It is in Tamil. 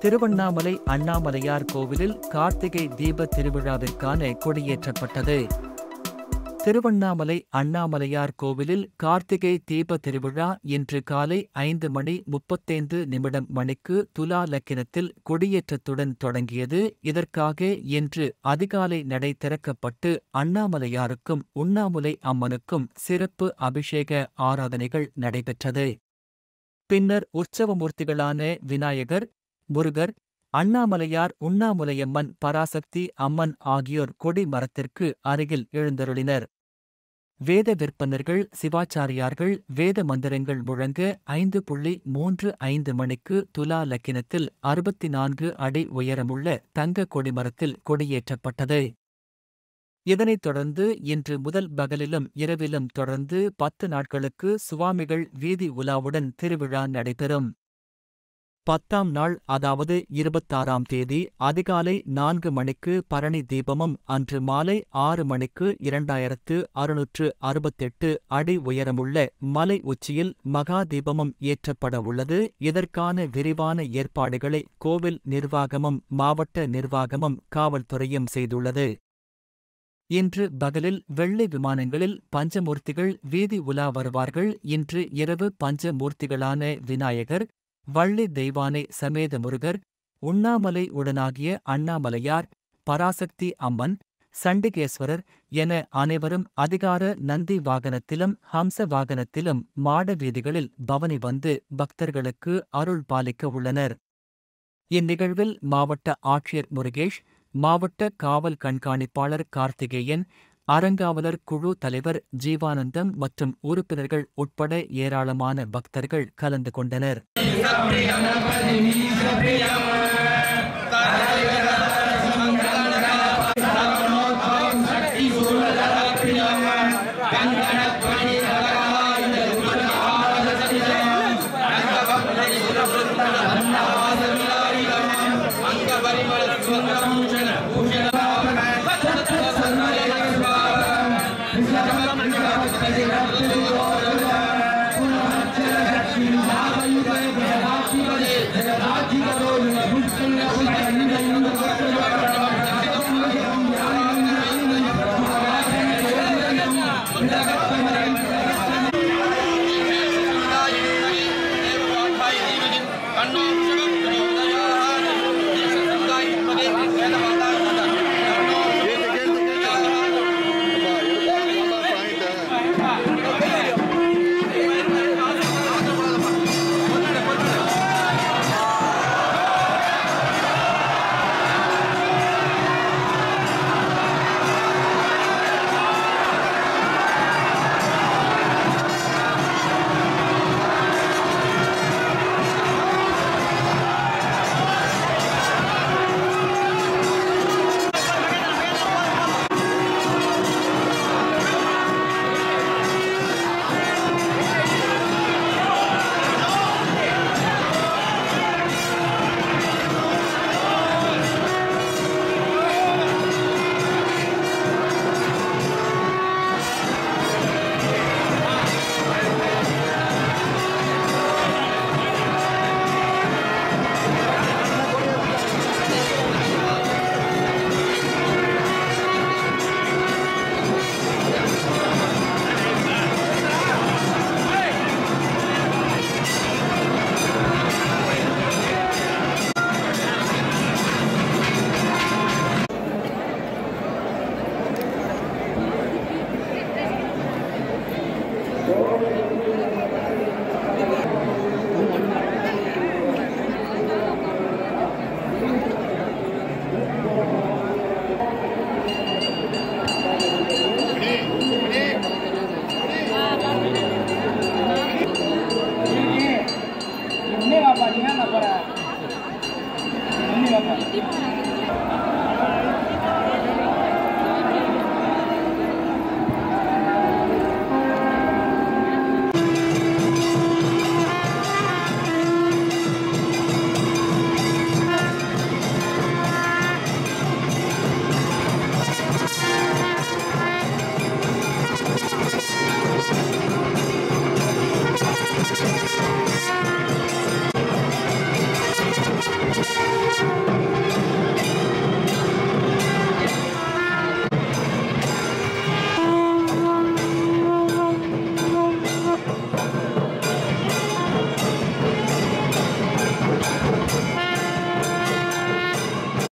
திருவண்ணாமலை அண்ணாமலையார் கோவிலில் கார்த்திகை தீப திருவிழாவிற்கான கொடியேற்றப்பட்டது திருவண்ணாமலை அண்ணாமலையார் கோவிலில் கார்த்திகை தீப திருவிழா இன்று காலை ஐந்து மணி முப்பத்தைந்து நிமிடம் மணிக்கு துலா லக்கினத்தில் கொடியேற்றத்துடன் தொடங்கியது இதற்காக இன்று அதிகாலை நடை திறக்கப்பட்டு அண்ணாமலையாருக்கும் உண்ணாமுலை அம்மனுக்கும் சிறப்பு அபிஷேக ஆராதனைகள் நடைபெற்றது பின்னர் உற்சவமூர்த்திகளான விநாயகர் முருகர் அண்ணாமலையார் உண்ணாமுலையம்மன் பராசக்தி அம்மன் ஆகியோர் கொடி மரத்திற்கு அருகில் எழுந்தருளினர் வேத விற்பனர்கள் சிவாச்சாரியார்கள் வேத மந்திரங்கள் முழங்க ஐந்து புள்ளி மூன்று ஐந்து மணிக்கு துலா லக்கினத்தில் அறுபத்தி நான்கு அடி உயரமுள்ள தங்க கொடிமரத்தில் கொடியேற்றப்பட்டது இதனைத் தொடர்ந்து இன்று முதல் பகலிலும் இரவிலும் தொடர்ந்து பத்து நாட்களுக்கு சுவாமிகள் வீதி உலாவுடன் திருவிழா நடைபெறும் பத்தாம் நாள் அதாவது இருபத்தாறாம் தேதி அதிகாலை நான்கு மணிக்கு பரணி தீபமும் அன்று மாலை ஆறு மணிக்கு இரண்டாயிரத்து அறுநூற்று அறுபத்தெட்டு அடி உயரமுள்ள மலை உச்சியில் மகா தீபமும் ஏற்றப்பட உள்ளது இதற்கான விரிவான ஏற்பாடுகளை கோவில் நிர்வாகமும் மாவட்ட நிர்வாகமும் காவல்துறையும் செய்துள்ளது இன்று பகலில் வெள்ளை விமானங்களில் பஞ்சமூர்த்திகள் வீதி உலா வருவார்கள் இன்று இரவு பஞ்சமூர்த்திகளான விநாயகர் வள்ளி தெய்வானை சமேத முருகர் உண்ணாமலை உடனாகிய அண்ணாமலையார் பராசக்தி அம்மன் சண்டிகேஸ்வரர் என அனைவரும் அதிகார நந்தி வாகனத்திலும் ஹம்ச வாகனத்திலும் மாட வீதிகளில் பவனி வந்து பக்தர்களுக்கு அருள் பாலிக்க உள்ளனர் இந்நிகழ்வில் மாவட்ட ஆட்சியர் முருகேஷ் மாவட்ட காவல் கண்காணிப்பாளர் கார்த்திகேயன் அறங்காவலர் குழு தலைவர் ஜீவானந்தம் மற்றும் உறுப்பினர்கள் உட்பட ஏராளமான பக்தர்கள் கலந்து கொண்டனர் Thank you.